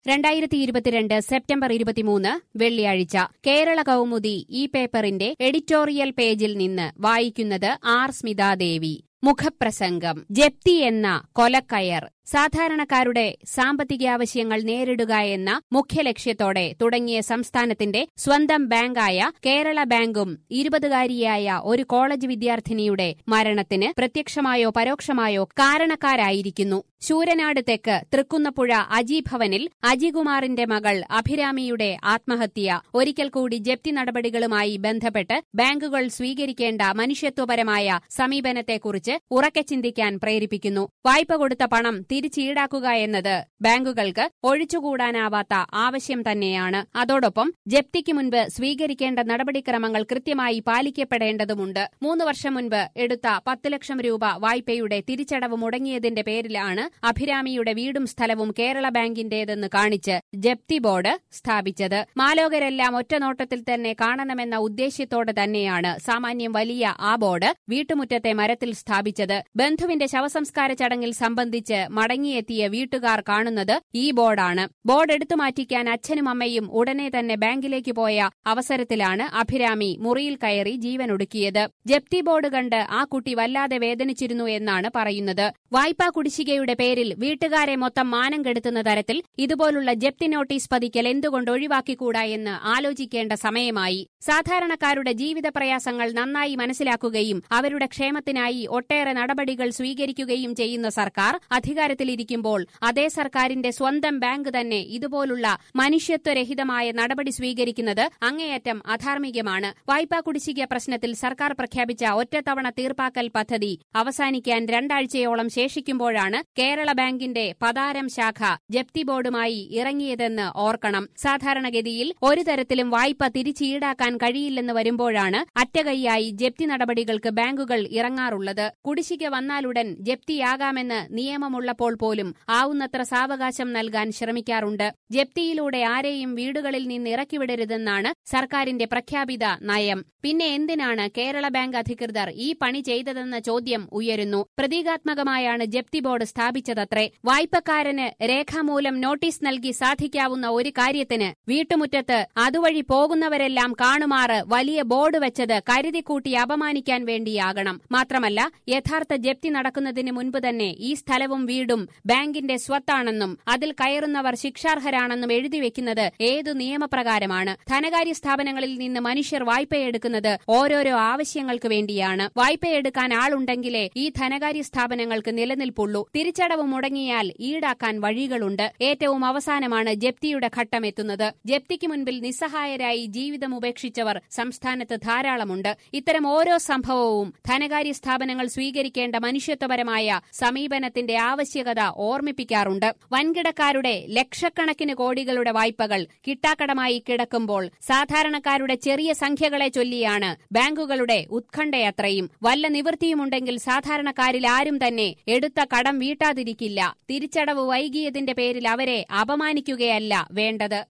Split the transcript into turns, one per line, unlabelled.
രണ്ടായിരത്തി ഇരുപത്തിരണ്ട് സെപ്റ്റംബർ ഇരുപത്തിമൂന്ന് വെള്ളിയാഴ്ച കേരള കൗമുദി ഈ പേപ്പറിന്റെ എഡിറ്റോറിയൽ പേജിൽ നിന്ന് വായിക്കുന്നത് ആർ സ്മിതാദേവി മുഖപ്രസംഗം ജപ്തി എന്ന കൊലക്കയർ സാധാരണക്കാരുടെ സാമ്പത്തികാവശ്യങ്ങൾ നേരിടുക എന്ന മുഖ്യലക്ഷ്യത്തോടെ തുടങ്ങിയ സംസ്ഥാനത്തിന്റെ സ്വന്തം ബാങ്കായ കേരള ബാങ്കും ഇരുപതുകാരിയായ ഒരു കോളേജ് വിദ്യാർത്ഥിനിയുടെ മരണത്തിന് പ്രത്യക്ഷമായോ പരോക്ഷമായോ കാരണക്കാരായിരിക്കുന്നു ശൂരനാട് തെക്ക് തൃക്കുന്നപ്പുഴ അജീഭവനിൽ അജികുമാറിന്റെ മകൾ അഭിരാമിയുടെ ആത്മഹത്യ ഒരിക്കൽ കൂടി ജപ്തി നടപടികളുമായി ബന്ധപ്പെട്ട് ബാങ്കുകൾ സ്വീകരിക്കേണ്ട മനുഷ്യത്വപരമായ സമീപനത്തെക്കുറിച്ച് ഉറക്കെ ചിന്തിക്കാൻ പ്രേരിപ്പിക്കുന്നു വായ്പ കൊടുത്ത പണം തിരിച്ചീടാക്കുക എന്നത് ബാങ്കുകൾക്ക് ഒഴിച്ചുകൂടാനാവാത്ത ആവശ്യം തന്നെയാണ് അതോടൊപ്പം ജപ്തിക്ക് മുൻപ് സ്വീകരിക്കേണ്ട നടപടിക്രമങ്ങൾ കൃത്യമായി പാലിക്കപ്പെടേണ്ടതുമുണ്ട് മൂന്ന് വർഷം മുൻപ് എടുത്ത പത്ത് ലക്ഷം രൂപ വായ്പയുടെ തിരിച്ചടവ് മുടങ്ങിയതിന്റെ പേരിലാണ് അഭിരാമിയുടെ വീടും സ്ഥലവും കേരള ബാങ്കിന്റേതെന്ന് കാണിച്ച് ജപ്തി ബോർഡ് സ്ഥാപിച്ചത് മാലോകരെല്ലാം ഒറ്റനോട്ടത്തിൽ തന്നെ കാണണമെന്ന ഉദ്ദേശ്യത്തോടെ തന്നെയാണ് സാമാന്യം വലിയ ആ ബോർഡ് വീട്ടുമുറ്റത്തെ മരത്തിൽ സ്ഥാപിച്ചത് ബന്ധുവിന്റെ ശവസംസ്കാര ചടങ്ങിൽ സംബന്ധിച്ച് മടങ്ങിയെത്തിയ വീട്ടുകാർ കാണുന്നത് ഈ ബോർഡാണ് ബോർഡ് എടുത്തു മാറ്റിക്കാൻ അച്ഛനും അമ്മയും ഉടനെ തന്നെ ബാങ്കിലേക്ക് പോയ അവസരത്തിലാണ് അഭിരാമി മുറിയിൽ കയറി ജീവനൊടുക്കിയത് ജപ്തി ബോർഡ് കണ്ട് ആ കുട്ടി വല്ലാതെ വേദനിച്ചിരുന്നു എന്നാണ് പറയുന്നത് വായ്പാ കുടിശ്ശികയുടെ പേരിൽ വീട്ടുകാരെ മൊത്തം മാനം കെടുത്തുന്ന തരത്തിൽ ഇതുപോലുള്ള ജപ്തി നോട്ടീസ് പതിക്കൽ എന്തുകൊണ്ട് ഒഴിവാക്കിക്കൂടാ എന്ന് ആലോചിക്കേണ്ട സമയമായി സാധാരണക്കാരുടെ ജീവിത പ്രയാസങ്ങൾ നന്നായി മനസ്സിലാക്കുകയും അവരുടെ ക്ഷേമത്തിനായി ഒട്ടേറെ നടപടികൾ സ്വീകരിക്കുകയും ചെയ്യുന്ന സർക്കാർ അധികാരത്തിലിരിക്കുമ്പോൾ അതേ സർക്കാരിന്റെ സ്വന്തം ബാങ്ക് തന്നെ ഇതുപോലുള്ള മനുഷ്യത്വരഹിതമായ നടപടി സ്വീകരിക്കുന്നത് അങ്ങേയറ്റം അധാർമികമാണ് വായ്പാ കുടിശ്ശിക പ്രശ്നത്തിൽ സർക്കാർ പ്രഖ്യാപിച്ച ഒറ്റത്തവണ തീർപ്പാക്കൽ പദ്ധതി അവസാനിക്കാൻ രണ്ടാഴ്ചയോളം ശേഷിക്കുമ്പോഴാണ് കേരള ബാങ്കിന്റെ പതാരം ശാഖ ജപ്തി ബോർഡുമായി ഇറങ്ങിയതെന്ന് ഓർക്കണം സാധാരണഗതിയിൽ ഒരു തരത്തിലും വായ്പ തിരിച്ചീടാക്കാൻ കഴിയില്ലെന്ന് വരുമ്പോഴാണ് അറ്റകൈയായി ജപ്തി നടപടികൾക്ക് ബാങ്കുകൾ ഇറങ്ങാറുള്ളത് കുടിശ്ശിക വന്നാലുടൻ ജപ്തിയാകാമെന്ന് നിയമമുള്ളപ്പോൾ പോലും ആവുന്നത്ര സാവകാശം നൽകാൻ ശ്രമിക്കാറുണ്ട് ജപ്തിയിലൂടെ ആരെയും വീടുകളിൽ നിന്ന് ഇറക്കിവിടരുതെന്നാണ് സർക്കാരിന്റെ പ്രഖ്യാപിത നയം പിന്നെ എന്തിനാണ് കേരള ബാങ്ക് അധികൃതർ ഈ പണി ചെയ്തതെന്ന ചോദ്യം ഉയരുന്നു പ്രതീകാത്മകമായാണ് ജപ്തി ബോർഡ് സ്ഥാപിച്ചതത്രേ വായ്പക്കാരന് രേഖാമൂലം നോട്ടീസ് നൽകി സാധിക്കാവുന്ന ഒരു കാര്യത്തിന് വീട്ടുമുറ്റത്ത് അതുവഴി പോകുന്നവരെല്ലാം കാണുമാറ് വലിയ ബോർഡ് വെച്ചത് കരുതിക്കൂട്ടി അപമാനിക്കാൻ വേണ്ടിയാകണം മാത്രമല്ല യഥാർത്ഥ ജപ്തി നടക്കുന്നതിന് മുൻപ് തന്നെ ഈ സ്ഥലവും വീടും ബാങ്കിന്റെ സ്വത്താണെന്നും അതിൽ കയറുന്നവർ ശിക്ഷാർഹരാണെന്നും എഴുതിവെക്കുന്നത് ഏതു നിയമപ്രകാരമാണ് ധനകാര്യ സ്ഥാപനങ്ങളിൽ നിന്ന് മനുഷ്യർ വായ്പയെടുക്കുന്നത് ഓരോരോ ആവശ്യങ്ങൾക്ക് വേണ്ടിയാണ് വായ്പയെടുക്കാൻ ആളുണ്ടെങ്കിലേ ഈ ധനകാര്യ സ്ഥാപനങ്ങൾക്ക് നിലനിൽപ്പുള്ളൂ തിരിച്ചടവ് മുടങ്ങിയാൽ ഈടാക്കാൻ വഴികളുണ്ട് ഏറ്റവും അവസാനമാണ് ജപ്തിയുടെ ഘട്ടമെത്തുന്നത് ജപ്തിക്ക് മുൻപിൽ നിസ്സഹായരായി ജീവിതം ഉപേക്ഷിച്ചവർ സംസ്ഥാനത്ത് ധാരാളമുണ്ട് ഇത്തരം ഓരോ സംഭവവും ധനകാര്യ സ്ഥാപനങ്ങൾ സ്വീകരിക്കേണ്ട മനുഷ്യത്വപരമായ സമീപനത്തിന്റെ ആവശ്യകത ഓർമ്മിപ്പിക്കാറുണ്ട് വൻകിടക്കാരുടെ ലക്ഷക്കണക്കിന് കോടികളുടെ വായ്പകൾ കിട്ടാക്കടമായി കിടക്കുമ്പോൾ സാധാരണക്കാരുടെ ചെറിയ സംഖ്യകളെ ചൊല്ലിയാണ് ബാങ്കുകളുടെ ഉത്കണ്ഠയത്രയും വല്ല നിവൃത്തിയുമുണ്ടെങ്കിൽ സാധാരണക്കാരിൽ ആരും തന്നെ എടുത്ത കടം വീട്ടാതിരിക്കില്ല തിരിച്ചടവ് വൈകിയതിന്റെ പേരിൽ അവരെ അപമാനിക്കുകയല്ല വേണ്ടത്